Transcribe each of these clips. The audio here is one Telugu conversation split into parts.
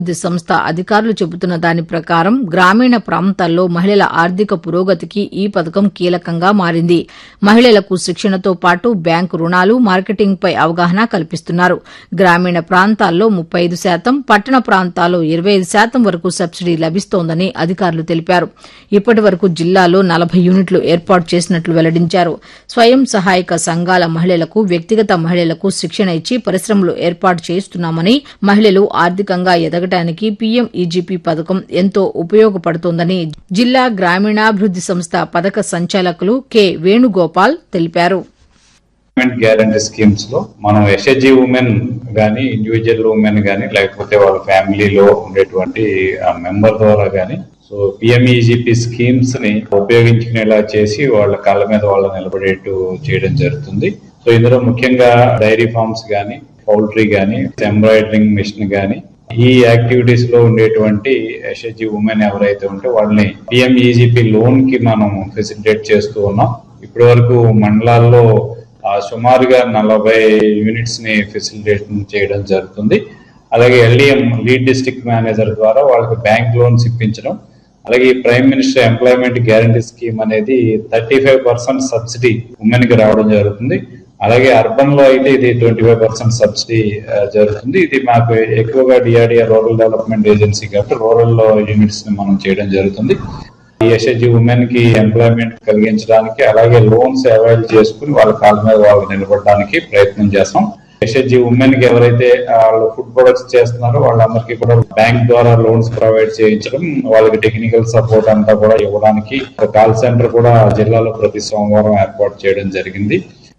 అభివృద్ది సంస్థ అధికారులు చెబుతున్న దాని ప్రకారం గ్రామీణ ప్రాంతాల్లో మహిళల ఆర్థిక పురోగతికి ఈ పథకం కీలకంగా మారింది మహిళలకు శిక్షణతో పాటు బ్యాంకు రుణాలు మార్కెటింగ్పై అవగాహన కల్పిస్తున్నారు గ్రామీణ ప్రాంతాల్లో ముప్పై ఐదు శాతం పట్టణ ప్రాంతాల్లో ఇరవై ఐదు శాతం వరకు సబ్సిడీ లభిస్తోందని అధికారులు తెలిపారు ఇప్పటి వరకు జిల్లాలో నలభై యూనిట్లు ఏర్పాటు చేసినట్లు వెల్లడించారు స్వయం సహాయక సంఘాల మహిళలకు వ్యక్తిగత మహిళలకు శిక్షణ ఇచ్చి పరిశ్రమలు ఏర్పాటు చేస్తున్నామని మహిళలు ఆర్థికంగా ఎదగటానికి పీఎం ఈజీపీ పథకం ఎంతో ఉపయోగపడుతోందని జిల్లా గ్రామీణాభివృద్ది సంస్థ పథక సంచాలకులు కె వేణుగోపాల్ తెలిపారు గవర్నమెంట్ గ్యారంటీ స్కీమ్స్ లో మనం ఎస్హెచ్జి ఉమెన్ గానీ ఇండివిజువల్ ఉమెన్ గానీ లేకపోతే వాళ్ళ ఫ్యామిలీలో ఉండేటువంటి మెంబర్ ద్వారా గానీ సో పిఎంఈజీపీ స్కీమ్స్ ని ఉపయోగించుకునేలా చేసి వాళ్ళ కాళ్ళ మీద వాళ్ళ నిలబడేట్టు చేయడం జరుగుతుంది సో ఇందులో ముఖ్యంగా డైరీ ఫార్మ్స్ గానీ పౌల్ట్రీ గానీ ఎంబ్రాయిడరింగ్ మిషన్ గానీ ఈ యాక్టివిటీస్ లో ఉండేటువంటి ఎస్హెచ్జి ఉమెన్ ఎవరైతే ఉంటే వాళ్ళని పిఎంఈజీపీ లోన్ కి మనం ఫెసిలిటేట్ చేస్తూ ఉన్నాం ఇప్పటి వరకు మండలాల్లో ఆ, సుమారుగా నలభై యూనిట్స్ ని ఫెసిలిటేషన్ చేయడం జరుగుతుంది అలాగే ఎల్డిఎం లీడ్ డిస్ట్రిక్ట్ మేనేజర్ ద్వారా వాళ్ళకి బ్యాంక్ లోన్స్ ఇప్పించడం అలాగే ఈ prime minister employment guarantee scheme అనేది thirty five percent subsidy women కి రావడం జరుగుతుంది అలాగే అర్బన్ లో అయితే ఇది ట్వంటీ ఫైవ్ పర్సెంట్ సబ్సిడీ ఆ, జరుగుతుంది ఇది మాకు ఎక్కువగా డిఆర్డిఆర్ రూరల్ డెవలప్మెంట్ ఏజెన్సీ కాబట్టి రూరల్ లో యూనిట్స్ ని మనం చేయడం జరుగుతుంది ఎస్హెచ్జి ఉమెన్ కి ఎంప్లాయ్మెంట్ కలిగించడానికి అలాగే లోన్స్ అవైల్ చేసుకుని వాళ్ళ కాళ్ళ మీద వాళ్ళు నిలబడడానికి ప్రయత్నం చేస్తాం ఎస్హెచ్జి ఉమెన్ కి ఎవరైతే ఆ, వాళ్ళు ఫుడ్ ప్రొడక్ట్స్ చేస్తున్నారో వాళ్ళందరికీ కూడా బ్యాంక్ ద్వారా లోన్స్ ప్రొవైడ్ చేయించడం వాళ్ళకి టెక్నికల్ సపోర్ట్ అంతా కూడా ఇవ్వడానికి కాల్ సెంటర్ కూడా జిల్లాలో ప్రతి సోమవారం ఏర్పాటు చేయడం జరిగింది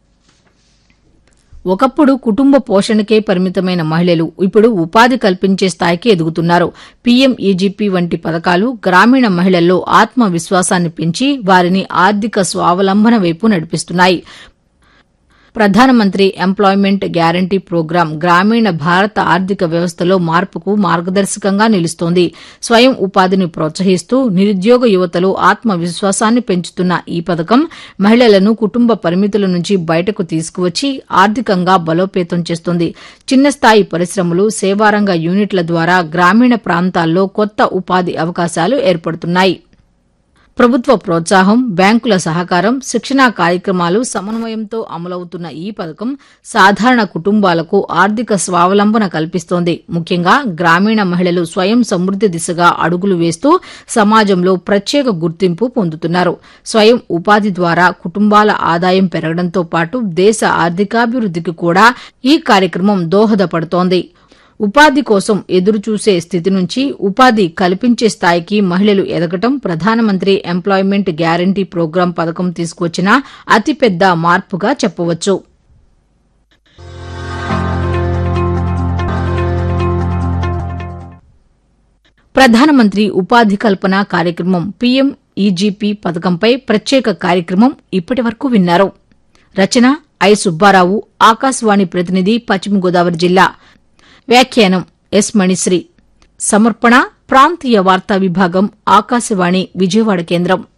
ఒకప్పుడు కుటుంబ పోషణకే పరిమితమైన మహిళలు ఇప్పుడు ఉపాధి కల్పించే స్థాయికి ఎదుగుతున్నారు పీఎం ఈజీపీ వంటి పథకాలు గ్రామీణ మహిళల్లో ఆత్మవిశ్వాసాన్ని పెంచి వారిని ఆర్థిక స్వావలంబన వైపు నడిపిస్తున్నాయి ప్రధానమంత్రి ఎంప్లాయ్మెంట్ గ్యారంటీ ప్రోగ్రాం గ్రామీణ భారత ఆర్థిక వ్యవస్థలో మార్పుకు మార్గదర్శకంగా నిలుస్తోంది స్వయం ఉపాధిని ప్రోత్సహిస్తూ నిరుద్యోగ యువతలో ఆత్మవిశ్వాసాన్ని పెంచుతున్న ఈ పథకం మహిళలను కుటుంబ పరిమితుల నుంచి బయటకు తీసుకువచ్చి ఆర్థికంగా బలోపేతం చేస్తుంది చిన్న స్థాయి పరిశ్రమలు సేవారంగ యూనిట్ల ద్వారా గ్రామీణ ప్రాంతాల్లో కొత్త ఉపాధి అవకాశాలు ఏర్పడుతున్నాయి ప్రభుత్వ ప్రోత్సాహం బ్యాంకుల సహకారం శిక్షణా కార్యక్రమాలు సమన్వయంతో అమలవుతున్న ఈ పథకం సాధారణ కుటుంబాలకు ఆర్థిక స్వావలంబన కల్పిస్తోంది ముఖ్యంగా గ్రామీణ మహిళలు స్వయం సమృద్ది దిశగా అడుగులు వేస్తూ సమాజంలో ప్రత్యేక గుర్తింపు పొందుతున్నారు స్వయం ఉపాధి ద్వారా కుటుంబాల ఆదాయం పెరగడంతో పాటు దేశ ఆర్థికాభివృద్దికి కూడా ఈ కార్యక్రమం దోహదపడుతోంది ఉపాధి కోసం ఎదురుచూసే స్థితి నుంచి ఉపాధి కల్పించే స్థాయికి మహిళలు ఎదగటం ప్రధానమంత్రి ఎంప్లాయ్మెంట్ గ్యారంటీ ప్రోగ్రాం పథకం తీసుకొచ్చిన అతిపెద్ద మార్పుగా చెప్పవచ్చు ప్రధానమంత్రి ఉపాధి కల్పన కార్యక్రమం పీఎం ఈజీపీ పథకంపై ప్రత్యేక కార్యక్రమం ఇప్పటి వరకు విన్నారు రచన ఐ సుబ్బారావు ఆకాశవాణి ప్రతినిధి పశ్చిమ గోదావరి జిల్లా వ్యాఖ్యానం ఎస్ మణిశ్రీ సమర్పణ ప్రాంతీయ వార్తా విభాగం ఆకాశవాణి విజయవాడ కేంద్రం